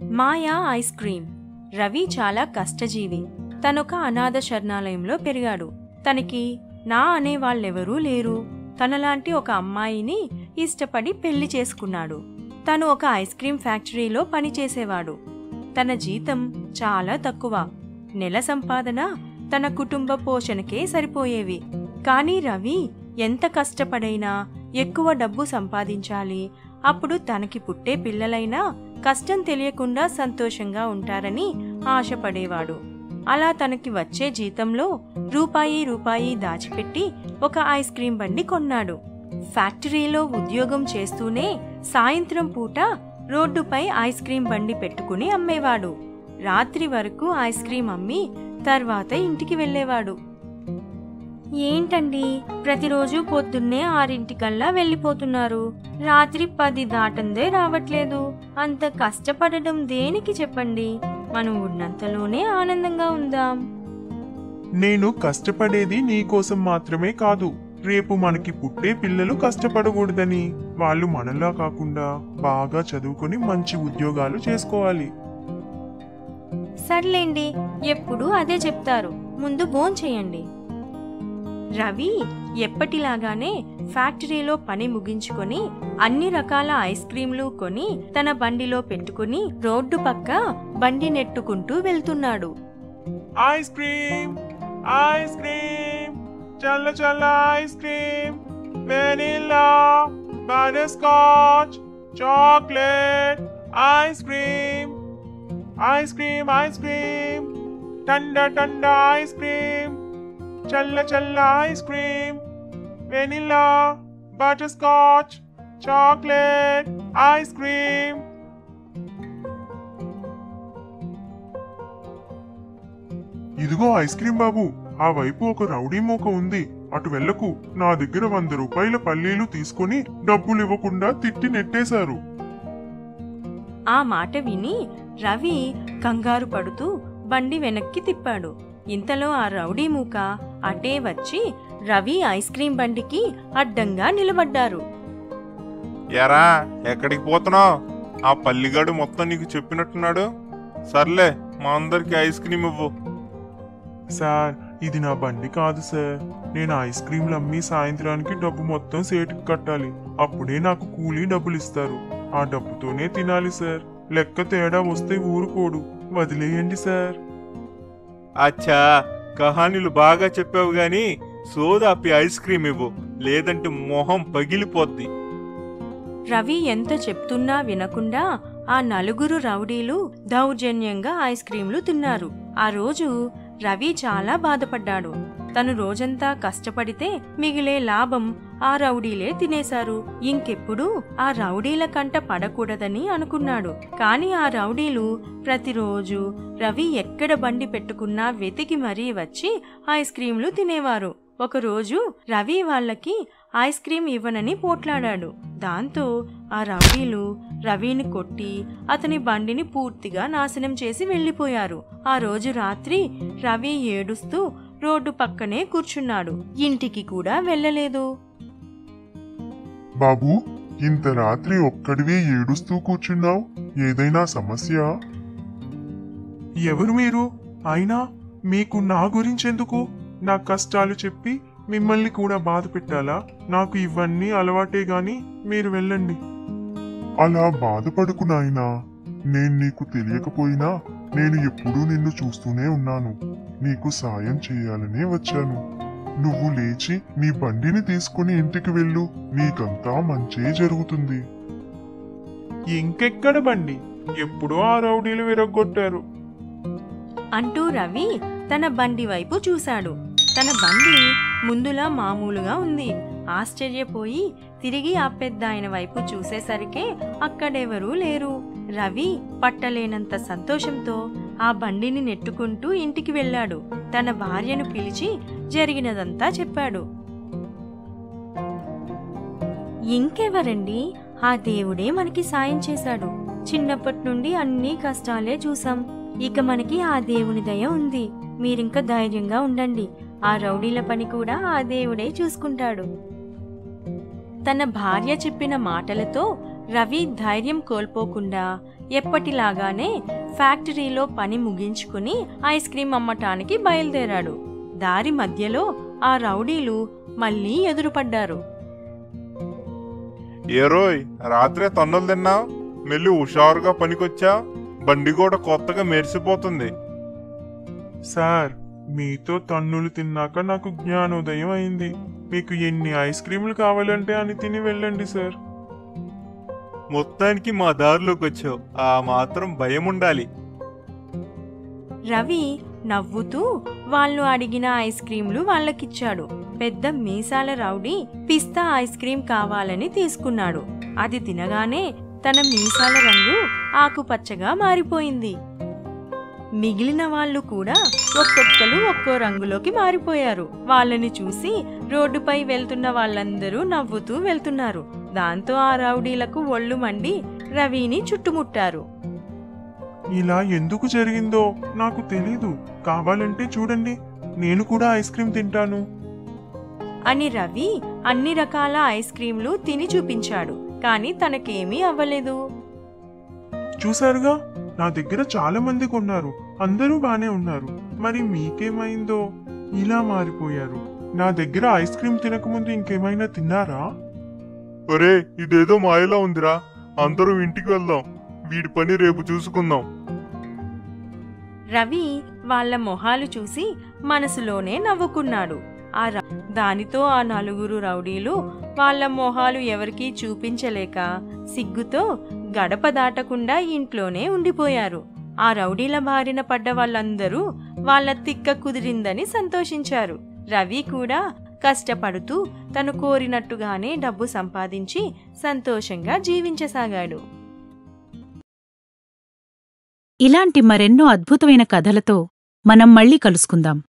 మాయా ice cream Ravi చాలా కష్టజీవి తనొక అనాథ శరణాలయంలో పెరిగాడు తనకి నా అనే వాళ్ళెవరూ లేరు తనలాంటి ఒక అమ్మాయిని ఇష్టపడి పెళ్లి చేసుకున్నాడు తను ఒక ఐస్ క్రీం ఫ్యాక్టరీలో పనిచేసేవాడు తన జీతం చాలా తక్కువ నెల సంపాదన తన కుటుంబ పోషణకే సరిపోయేవి కానీ రవి ఎంత కష్టపడైనా ఎక్కువ డబ్బు సంపాదించాలి అప్పుడు తనకి పుట్టే పిల్లలైనా కష్టం తెలియకుండా సంతోషంగా ఉంటారని ఆశపడేవాడు అలా తనకి వచ్చే జీతంలో రూపాయి రూపాయి దాచిపెట్టి ఒక ఐస్ క్రీం బండి కొన్నాడు ఫ్యాక్టరీలో ఉద్యోగం చేస్తూనే సాయంత్రం పూట రోడ్డుపై ఐస్ క్రీం బండి పెట్టుకుని అమ్మేవాడు రాత్రి వరకు ఐస్ క్రీం అమ్మి తర్వాత ఇంటికి వెళ్ళేవాడు ఏంటండి ప్రతిరోజు పొద్దున్నే ఆరింటికల్లా వెళ్ళిపోతున్నారు రాత్రి పది దాటందే రావట్లేదు అంత కష్టపడడం దేనికి చెప్పండి మనం ఉన్నంతలోనే ఆనందంగా ఉందాం నేను కష్టపడేది నీకోసం మాత్రమే కాదు రేపు మనకి పుట్టే పిల్లలు కష్టపడకూడదని వాళ్ళు మనలా కాకుండా బాగా చదువుకొని మంచి ఉద్యోగాలు చేసుకోవాలి సర్లేండి ఎప్పుడు అదే చెప్తారు ముందు భోంచేయండి రవి ఎప్పటిలాగానే ఫ్యాక్టరీలో పని ముగించుకొని అన్ని రకాల ఐస్ క్రీంలు కొని తన బండిలో పెట్టుకుని రోడ్డు పక్క బండి నెట్టుకుంటూ వెళ్తున్నాడు ఐస్ క్రీమ్ ఐస్ క్రీమ్ చల్ల చల్ల ice cream vanilla butterscotch chocolate ice cream ice cream ice cream ठंडा ठंडा ఐస్ క్రీమ్ చల్ల చల్ల ice cream vanilla butterscotch chocolate ice cream ఇదిగో ఐస్ క్రీం బాబు ఆ వైపు ఒక రౌడీ మూక ఉంది అటు వెళ్ళకు నా దగ్గర వంద రూపాయల పల్లీలు తీసుకొని డబ్బులు ఇవ్వకుండా తిట్టి నెట్టేశారు ఆ మాట విని రవి కంగారు పడుతూ బండి వెనక్కి తిప్పాడు ఇంతలో ఆ రౌడీ మూక అటే వచ్చి రవి ఐస్ క్రీం బండికి అడ్డంగా నిలబడ్డారు ఎరా ఎక్కడికి పోతున్నావు ఆ పల్లిగాడు మొత్తం నీకు చెప్పినట్టున్నాడు సర్లే మా అందరికి ఐస్ క్రీమ్ ఇవ్వు సార్ ఇది నా బండి కాదు సార్ నేను ఐస్ క్రీంలు అమ్మి సాయంత్రానికి డబ్బు మొత్తం సేటుకు కట్టాలి అప్పుడే నాకు కూలీ డబ్బులు ఇస్తారు ఆ డబ్బుతోనే తినాలి సార్ లెక్క తేడా వస్తే ఊరుకోడు వదిలేయండి సార్ అచ్చా కహానీలు బాగా చెప్పావు గాని సోదాపి ఐస్ క్రీమ్ ఇవ్వు లేదంటే మొహం పగిలిపోద్ది రవి ఎంత చెప్తున్నా వినకుండా ఆ నలుగురు రౌడీలు దౌర్జన్యంగా ఐస్ క్రీంలు తిన్నారు ఆ రోజు రవి చాలా బాధపడ్డాడు తను రోజంతా కష్టపడితే మిగిలే లాభం ఆ రౌడీలే తినేశారు ఇంకెప్పుడు ఆ రౌడీల కంట పడకూడదని అనుకున్నాడు కాని ఆ రౌడీలు ప్రతిరోజు రవి ఎక్కడ బండి పెట్టుకున్నా వెతికి మరీ వచ్చి ఐస్ క్రీంలు తినేవారు ఒకరోజు రవి వాళ్ళకి ఐస్ క్రీం ఇవ్వనని పోట్లాడాడు దాంతో ఆ రౌడీలు రవిని కొట్టి అతని బండిని పూర్తిగా నాశనం చేసి వెళ్ళిపోయారు ఆ రోజు రాత్రి రవి ఏడుస్తూ రోడ్డు పక్కనే కూర్చున్నాడు ఇంటికి కూడా వెళ్ళలేదు బాబు ఇంత రాత్రి ఒక్కడివే ఏడుస్తూ కూర్చున్నావు ఏదైనా సమస్య ఎవరు మీరు అయినా మీకు నా గురించెందుకు నా కష్టాలు చెప్పి మిమ్మల్ని కూడా బాధ పెట్టాలా నాకు ఇవన్నీ అలవాటే గాని మీరు వెళ్ళండి అలా బాధపడకు నాయనా నేను నీకు తెలియకపోయినా నేను ఎప్పుడూ నిన్ను చూస్తూనే ఉన్నాను నీకు సాయం చేయాలనే వచ్చాను నువ్వు లేచి నీ బండిని తీసుకుని ఇంటికి వెళ్ళు నీకంతా మంచే జరుగుతుంది ఇంకెక్కడ బండి ఎప్పుడో ఆ రౌడీలు విరగొట్టారు అంటూ రవి తన బండి వైపు చూశాడు తన బండి ముందులా మామూలుగా ఉంది ఆశ్చర్యపోయి తిరిగి ఆ పెద్ద ఆయన వైపు చూసేసరికే అక్కడెవరూ లేరు రవి పట్టలేనంత సంతోషంతో ఆ బండిని నెట్టుకుంటూ ఇంటికి వెళ్ళాడు తన భార్యను పిలిచి జరిగినదంతా చెప్పాడు ఇంకెవరండి ఆ దేవుడే మనకి సాయం చేశాడు చిన్నప్పటి నుండి అన్ని కష్టాలే చూసాం ఇక మనకి ఆ దేవుని దయ ఉంది మీరింక ధైర్యంగా ఉండండి ఆ రౌడీల పని కూడా ఆ దేవుడే చూసుకుంటాడు తన భార్య చెప్పిన మాటలతో రవి ధైర్యం కోల్పోకుండా ఎప్పటిలాగానే ఫ్యాక్టరీలో పని ముగించుకుని ఐస్ క్రీం అమ్మటానికి బయలుదేరాడు దారి మధ్యలో ఆ రౌడీలు మళ్ళీ ఎదురుపడ్డారు ఏరోయ్ రాత్రే తన్నులు తిన్నావు మెల్లి హుషారుగా పనికొచ్చా బండి కూడా కొత్తగా మెరిసిపోతుంది సార్ మీతో తన్నులు తిన్నాక నాకు జ్ఞానోదయం అయింది మీకు ఎన్ని ఐస్ క్రీములు కావాలంటే అని తిని వెళ్ళండి సార్ మొత్తానికి మా దారిలోకి వచ్చావు ఆ మాత్రం భయం ఉండాలి రవి నవ్వుతూ వాళ్ళు అడిగిన ఐస్ క్రీంలు వాళ్ళకిచ్చాడు పెద్ద మీసాల రౌడీ పిస్తా ఐస్ క్రీం కావాలని తీసుకున్నాడు అది తినగానే తన మీసాల రంగు ఆకుపచ్చగా మారిపోయింది మిగిలిన వాళ్ళు కూడా ఒక్కొక్కరు ఒక్కో రంగులోకి మారిపోయారు వాళ్ళని చూసి రోడ్డుపై వెళ్తున్న వాళ్ళందరూ నవ్వుతూ వెళ్తున్నారు దాంతో ఆ రౌడీలకు ఒళ్ళు మండి రవిని చుట్టుముట్టారు ఇలా ఎందుకు జరిగిందో నాకు తెలీదు కావాలంటే చూడండి నేను కూడా ఐస్ క్రీం తింటాను అని రవి అన్ని రకాల ఐస్ క్రీంలు తిని చూపించాడు కానీ తనకేమీ అవ్వలేదు చూసారుగా నా దగ్గర చాలా మంది కొన్నారు అందరూ బానే ఉన్నారు మరి మీకేమైందో ఇలా మారిపోయారు నా దగ్గర ఐస్ క్రీం తినకముందు ఇంకేమైనా తిన్నారా ఒరే ఇదేదో మాయలా ఉందిరా అందరూ ఇంటికి వెళ్దాం వీడి పని రేపు చూసుకుందాం రవి వాళ్ళ మొహాలు చూసి మనసులోనే నవ్వుకున్నాడు ఆ ర- దానితో ఆ నలుగురు రౌడీలు వాళ్ళ మొహాలు ఎవరికీ చూపించలేక సిగ్గుతో గడప దాటకుండా ఇంట్లోనే ఉండిపోయారు ఆ రౌడీల బారిన పడ్డ వాళ్ళందరూ వాళ్ళ తిక్క కుదిరిందని సంతోషించారు రవి కూడా కష్టపడుతూ తను కోరినట్టుగానే డబ్బు సంపాదించి సంతోషంగా జీవించసాగాడు ఇలాంటి మరెన్నో అద్భుతమైన కథలతో మనం మళ్ళీ కలుసుకుందాం